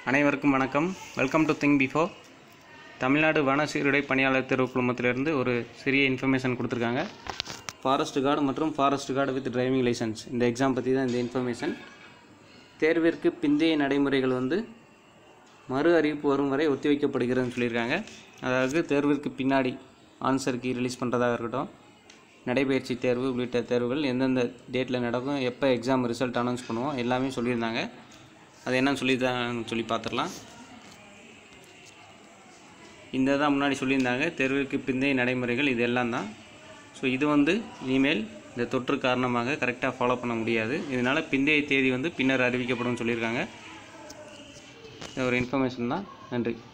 அனைவருக்கும் வணக்கம் welcome to think before Tamil Nadu வன சீருடை பணியாளர் தேர்வு குழுமத்திலிருந்து ஒரு சிறிய இன்ஃபர்மேஷன் கொடுத்துருக்காங்க ஃபாரஸ்ட் கார்டு மற்றும் forest guard with driving licence இந்த எக்ஸாம் பற்றி தான் இந்த இன்ஃபர்மேஷன் தேர்விற்கு பிந்தைய நடைமுறைகள் வந்து மறு அறிவிப்பு வரும் வரை ஒத்திவைக்கப்படுகிறதுன்னு சொல்லியிருக்காங்க அதாவது தேர்விற்கு பின்னாடி ஆன்சர் கீ ரிலீஸ் பண்ணுறதாக இருக்கட்டும் நடைபயிற்சி தேர்வு உள்ளிட்ட தேர்வுகள் எந்தெந்த டேட்டில் நடக்கும் எப்போ எக்ஸாம் ரிசல்ட் அனௌன்ஸ் பண்ணுவோம் எல்லாமே சொல்லியிருந்தாங்க அது என்னன்னு சொல்லி தான் சொல்லி பார்த்துடலாம் இந்த தான் முன்னாடி சொல்லியிருந்தாங்க தேர்விற்கு பிந்தைய நடைமுறைகள் இது எல்லாம் தான் ஸோ இது வந்து இனிமேல் இந்த தொற்று காரணமாக கரெக்டாக ஃபாலோ பண்ண முடியாது இதனால் பிந்தைய தேதி வந்து பின்னர் அறிவிக்கப்படும் சொல்லியிருக்காங்க இது ஒரு இன்ஃபர்மேஷன் தான் நன்றி